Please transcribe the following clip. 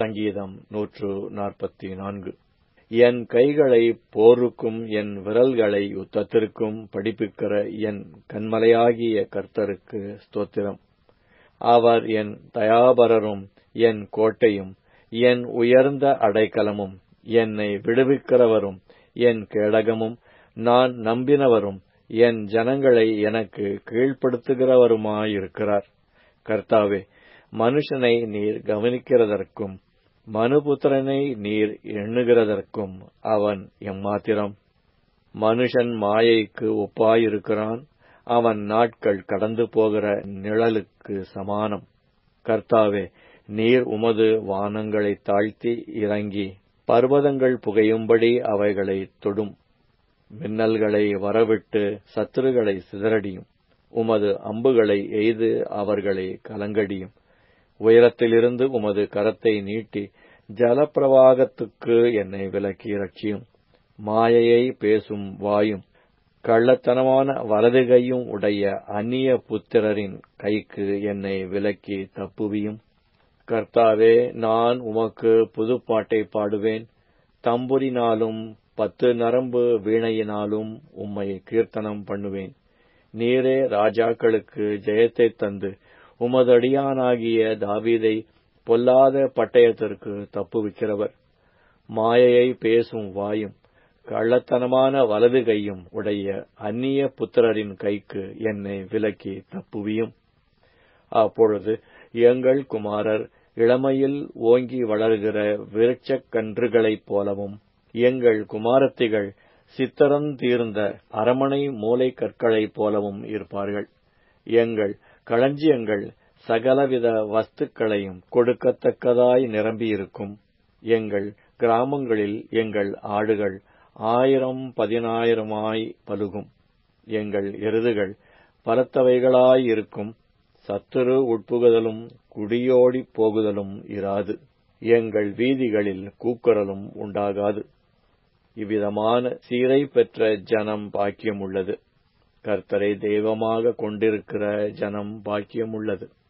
சங்கீதம் நூற்று நாற்பத்தி நான்கு என் கைகளை போருக்கும் என் விரல்களை யுத்தத்திற்கும் படிப்பிக்கிற என் கண்மலையாகிய கர்த்தருக்கு ஸ்தோத்திரம் அவர் என் தயாபரரும் என் கோட்டையும் என் உயர்ந்த அடைக்கலமும் என்னை விடுவிக்கிறவரும் என் கேடகமும் நான் நம்பினவரும் என் ஜனங்களை எனக்கு கீழ்ப்படுத்துகிறவருமாயிருக்கிறார் கர்த்தாவே மனுஷனை நீர் கவனிக்கிறதற்கும் மனுபுத்திரனை நீர் எண்ணுகிறதற்கும் அவன் எம்மாத்திரம் மனுஷன் மாயைக்கு ஒப்பாயிருக்கிறான் அவன் நாட்கள் கடந்து போகிற நிழலுக்கு சமானம் கர்த்தாவே நீர் உமது வானங்களை தாழ்த்தி இறங்கி பர்வதங்கள் புகையும்படி அவைகளை தொடும் மின்னல்களை வரவிட்டு சத்துருகளை சிதறடியும் உமது அம்புகளை எய்து அவர்களை கலங்கடியும் உயரத்திலிருந்து உமது கரத்தை நீட்டி ஜலப்பிரவாகத்துக்கு என்னை விலக்கி ரட்சியும் மாயையை பேசும் வாயும் கள்ளத்தனமான வலதுகையும் உடைய அந்நிய புத்திரரின் கைக்கு என்னை விலக்கி தப்புவியும் கர்த்தாவே நான் உமக்கு புதுப்பாட்டை பாடுவேன் தம்புரினாலும் பத்து நரம்பு வீணையினாலும் உம்மை கீர்த்தனம் பண்ணுவேன் நீரே ராஜாக்களுக்கு ஜெயத்தை தந்து உமதடியானாகிய தாவீதை பொல்லாத பட்டயத்திற்கு தப்புவிக்கிறவர் மாயையை பேசும் வாயும் கள்ளத்தனமான வலது கையும் உடைய அந்நிய புத்திரரின் கைக்கு என்னை விலக்கி தப்புவியும் அப்பொழுது எங்கள் குமாரர் இளமையில் ஓங்கி வளர்கிற விருட்சக் கன்றுகளைப் போலவும் எங்கள் குமாரத்திகள் சித்தரந்தீர்ந்த அரமனை மூலை கற்களைப் போலவும் இருப்பார்கள் எங்கள் களஞ்சியங்கள் சகலவித வஸ்துக்களையும் கொடுக்கத்தக்கதாய் நிரம்பியிருக்கும் எங்கள் கிராமங்களில் எங்கள் ஆடுகள் ஆயிரம் பதினாயிரமாய் பலுகும் எங்கள் எருதுகள் பலத்தவைகளாயிருக்கும் சத்துரு உட்புகுதலும் குடியோடிப் போகுதலும் இராது எங்கள் வீதிகளில் கூக்குரலும் உண்டாகாது இவ்விதமான சீரை பெற்ற ஜனம் பாக்கியமுள்ளது கர்த்தரை தெய்வமாக கொண்டிருக்கிற ஜனம் பாக்கியமுள்ளது